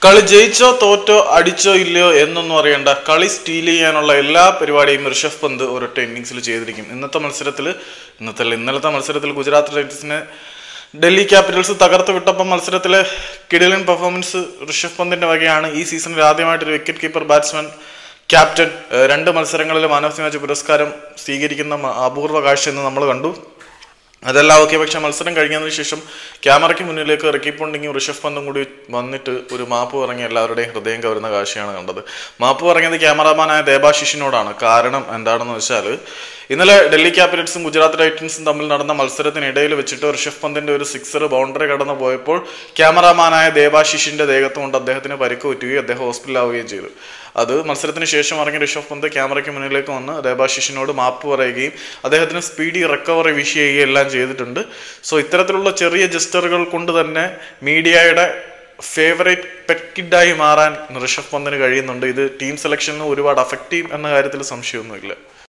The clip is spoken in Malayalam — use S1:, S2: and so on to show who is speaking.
S1: കളി ജയിച്ചോ തോറ്റോ അടിച്ചോ ഇല്ലയോ എന്നൊന്നും അറിയണ്ട കളി സ്റ്റീൽ ചെയ്യാനുള്ള എല്ലാ പരിപാടിയും ഋഷഭ് പന്ത് ഒരൊറ്റ ഇന്നിങ്സിൽ ചെയ്തിരിക്കും ഇന്നത്തെ മത്സരത്തിൽ ഇന്നത്തെ അല്ല, ഇന്നലത്തെ മത്സരത്തിൽ ഗുജറാത്ത് ടൈറ്റൻസിനെ ഡൽഹി ക്യാപിറ്റൽസ് തകർത്ത് വിട്ടപ്പം മത്സരത്തിലെ കിടിലൻ പെർഫോമൻസ് ഋഷഭ് പന്തിന്റെ വകയാണ് ഈ സീസണിൽ ആദ്യമായിട്ട് ഒരു വിക്കറ്റ് കീപ്പർ ബാറ്റ്സ്മാൻ ക്യാപ്റ്റൻ ഏഹ്, രണ്ട് മത്സരങ്ങളിൽ മാൻ ഓഫ് ദി മാച്ച് പുരസ്കാരം സ്വീകരിക്കുന്ന മ- അപൂർവ കാഴ്ച എന്ന് നമ്മൾ കണ്ടു അതെല്ലാം ഓക്കെ പക്ഷെ മത്സരം കഴിഞ്ഞതിന് ശേഷം ക്യാമറയ്ക്ക് മുന്നിലേക്ക് റിക്കി പോണ്ടിങ്ങും ഋഷഭ് പന്തും കൂടി വന്നിട്ട് ഒരു മാപ്പ് പറഞ്ഞ് എല്ലാവരുടെയും ഹൃദയം കവരുന്ന കാഴ്ചയാണ് കണ്ടത് മാപ്പ് പറഞ്ഞത് ക്യാമറാമാനായ ദേബാശിഷിനോടാണ് കാരണം എന്താണെന്ന് വെച്ചാൽ ഇന്നലെ ഡൽഹി ക്യാപിറ്റൽസും ഗുജറാത്ത് ടൈറ്റൻസും തമ്മിൽ നടന്ന മത്സരത്തിനിടയിൽ വെച്ചിട്ട് ഋഷഭ് പന്തിന്റെ ഒരു സിക്സർ ബൗണ്ടറി കടന്നു പോയപ്പോൾ ക്യാമറാമാനായ ദേബാശിഷിന്റെ ദേഹത്ത് കൊണ്ട് അദ്ദേഹത്തിന് പരിക്ക് പറ്റുകയും അദ്ദേഹം ഹോസ്പിറ്റലാവുകയും ചെയ്തു അത് മത്സരത്തിന് ശേഷം ഇറങ്ങിയ ഋഷഭ് പന്ത് ക്യാമറയ്ക്ക് മുന്നിലേക്ക് വന്ന് ദേബാശിഷിനോട് മാപ്പ് പറയുകയും അദ്ദേഹത്തിന് സ്പീഡി റിക്കവറി വിഷ് ചെയ്യുകയും എല്ലാം ചെയ്തിട്ടുണ്ട് സോ ഇത്തരത്തിലുള്ള ചെറിയ ജസ്റ്ററുകൾ കൊണ്ട് തന്നെ മീഡിയയുടെ ഫേവറേറ്റ് പെറ്റ് കിഡായി മാറാൻ ഋഷഭ് പന്തിന് കഴിയുന്നുണ്ട് ഇത് ടീം സെലക്ഷനിൽ ഒരുപാട് അഫക്റ്റീവ് എന്ന കാര്യത്തിൽ സംശയമൊന്നുമില്ല